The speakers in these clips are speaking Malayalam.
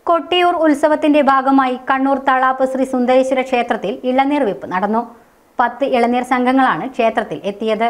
കൊട്ടിയൂർ ഉത്സവത്തിന്റെ ഭാഗമായി കണ്ണൂർ തളാപ്പ് ശ്രീ സുന്ദരേശ്വര ക്ഷേത്രത്തിൽ ഇളനീർ വെപ്പ് നടന്നു പത്ത് ഇളനീർ സംഘങ്ങളാണ് ക്ഷേത്രത്തിൽ എത്തിയത്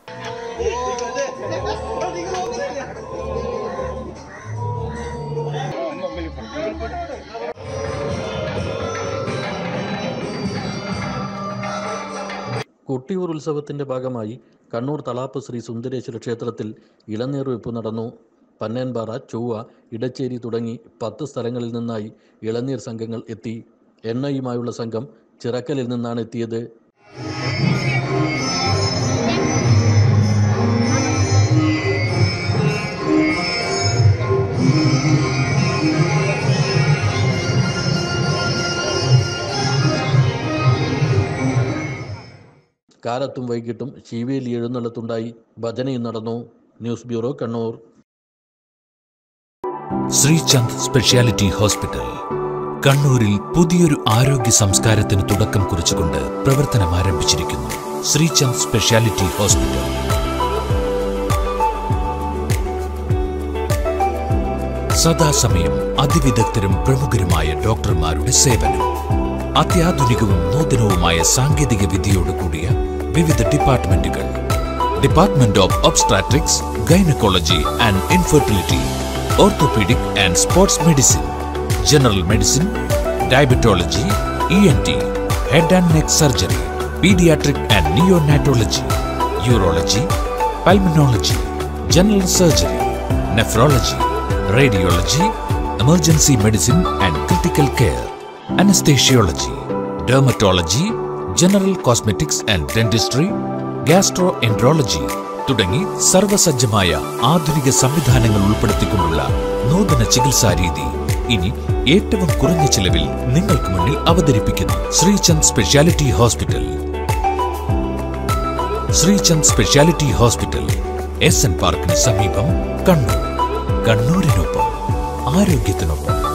കൊട്ടിയൂർ ഉത്സവത്തിന്റെ ഭാഗമായി കണ്ണൂർ തളാപ്പ് ശ്രീ സുന്ദരേശ്വര ക്ഷേത്രത്തിൽ ഇളനീർ വെപ്പ് നടന്നു പന്നേൻപാറ ചൊവ്വ ഇടച്ചേരി തുടങ്ങി പത്ത് സ്ഥലങ്ങളിൽ നിന്നായി ഇളനീർ സംഘങ്ങൾ എത്തി എണ്ണയുമായുള്ള സംഘം ചിറക്കലിൽ നിന്നാണ് എത്തിയത് കാലത്തും വൈകിട്ടും ശിവേലി എഴുന്നള്ളത്തുണ്ടായി ഭജനയും നടന്നു news bureau Kannur Sreechand specialty hospital കണ്ണൂരിൽ പുതിയൊരു ആരോഗ്യ സംസ്കാരത്തിന് തുടക്കം കുറിച്ചുകൊണ്ട് പ്രവർത്തനം ആരംഭിച്ചിരിക്കുന്നു ശ്രീചന്ദ് സ്പെഷ്യാലിറ്റി ഹോസ്പിറ്റൽ സദാസമയം അതിവിദഗ്ധരും പ്രമുഖരുമായ ഡോക്ടർമാരുടെ സേവനം അത്യാധുനികവും നൂതനവുമായ സാങ്കേതിക വിദ്യയോട് കൂടിയ വിവിധ ഡിപ്പാർട്ട്മെന്റുകൾ department of obstetrics gynaecology and infertility orthopaedic and sports medicine general medicine diabetology E N T head and neck surgery paediatric and neonatology urology pulmonology general surgery nephrology radiology emergency medicine and critical care anaesthesiology dermatology general cosmetics and dentistry gastroenterology തുടങ്ങി സർവസജ്ജമായ ആധുനിക സംവിധാനങ്ങൾ ഉൾപ്പെടുത്തിക്കൊണ്ടുള്ള നൂതന ചികിത്സാ രീതി ഇനി ഏറ്റവും കുറഞ്ഞ ചിലവിൽ നിങ്ങൾക്ക് മുന്നിൽ അവതരിപ്പിക്കുന്നു Sreechand specialty hospital Sreechand specialty hospital S N പാർക്കിന് സമീപം കണ്ണൂർ കണ്ണൂരിനൊപ്പം ആരോഗ്യത്തിനൊപ്പം